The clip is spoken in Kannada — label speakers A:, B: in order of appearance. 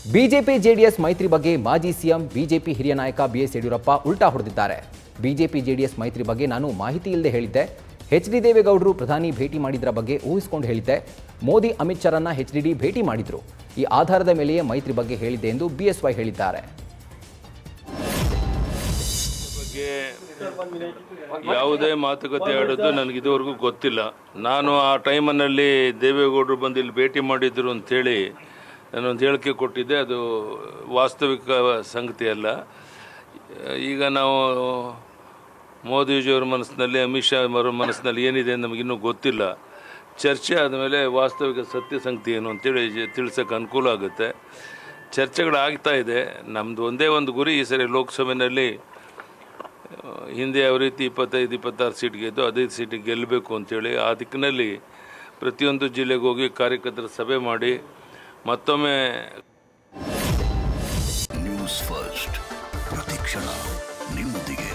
A: ಬಿಜೆಪಿ ಜೆಡಿಎಸ್ ಮೈತ್ರಿ ಬಗ್ಗೆ ಮಾಜಿ ಸಿಎಂ ಬಿಜೆಪಿ ಹಿರಿಯ ನಾಯಕ ಬಿಎಸ್ ಯಡಿಯೂರಪ್ಪ ಉಲ್ಟಾ ಹೊಡೆದಿದ್ದಾರೆ ಬಿಜೆಪಿ ಜೆಡಿಎಸ್ ಮೈತ್ರಿ ಬಗ್ಗೆ ನಾನು ಮಾಹಿತಿ ಇಲ್ಲದೆ ಹೇಳಿದ್ದೆ ಎಚ್ ಡಿ ದೇವೇಗೌಡರು ಪ್ರಧಾನಿ ಭೇಟಿ ಮಾಡಿದ್ರ ಬಗ್ಗೆ ಊಹಿಸಿಕೊಂಡು ಹೇಳಿದ್ದೆ ಮೋದಿ ಅಮಿತ್ ಶರನ್ನ ಎಚ್ ಡಿ ಭೇಟಿ ಮಾಡಿದ್ರು ಈ ಆಧಾರದ ಮೇಲೆಯೇ ಮೈತ್ರಿ ಬಗ್ಗೆ ಹೇಳಿದ್ದೆ ಎಂದು ಬಿಎಸ್ವೈ ಹೇಳಿದ್ದಾರೆ
B: ಬಗ್ಗೆ ಯಾವುದೇ ಮಾತುಕತೆ ಆಡೋದು ನನಗೆ ಇದುವರೆಗೂ ಗೊತ್ತಿಲ್ಲ ನಾನು ಆ ಟೈಮನ್ನಲ್ಲಿ ದೇವೇಗೌಡರು ಬಂದು ಇಲ್ಲಿ ಭೇಟಿ ಮಾಡಿದ್ರು ಅಂತೇಳಿ ನಾನೊಂದು ಹೇಳಿಕೆ ಕೊಟ್ಟಿದ್ದೆ ಅದು ವಾಸ್ತವಿಕ ಸಂಗತಿ ಅಲ್ಲ ಈಗ ನಾವು ಮೋದಿಜಿಯವರ ಮನಸ್ಸಿನಲ್ಲಿ ಅಮಿತ್ ಶಾ ಅವರ ಮನಸ್ಸಿನಲ್ಲಿ ಏನಿದೆ ಅಂತ ನಮಗಿನ್ನೂ ಗೊತ್ತಿಲ್ಲ ಚರ್ಚೆ ಆದಮೇಲೆ ವಾಸ್ತವಿಕ ಸತ್ಯ ಸಂಗತಿ ಏನು ಅಂತೇಳಿ ಜ- ತಿಳ್ಸೋಕ್ಕೆ ಅನುಕೂಲ ಆಗುತ್ತೆ ಚರ್ಚೆಗಳಾಗ್ತಾ ಇದೆ ನಮ್ಮದು ಒಂದೇ ಒಂದು ಗುರಿ ಈ ಸರಿ ಲೋಕಸಭೆಯಲ್ಲಿ ಆ, ಹಿಂದೆ ಯಾವ ರೀತಿ ಇಪ್ಪತ್ತೈದು ಇಪ್ಪತ್ತಾರು ಸೀಟ್ ಗೆದ್ದು ಹದಿನೈದು ಸೀಟಿಗೆ ಗೆಲ್ಲಬೇಕು ಅಂತೇಳಿ ಆ ದಿಕ್ಕಿನಲ್ಲಿ ಪ್ರತಿಯೊಂದು ಜಿಲ್ಲೆಗೆ ಹೋಗಿ ಕಾರ್ಯಕರ್ತರ ಸಭೆ ಮಾಡಿ ಮತ್ತೊಮ್ಮೆ
C: ನ್ಯೂಸ್ ಫಸ್ಟ್ ಪ್ರತಿಕ್ಷಣ ನಿಮ್ಮೊಂದಿಗೆ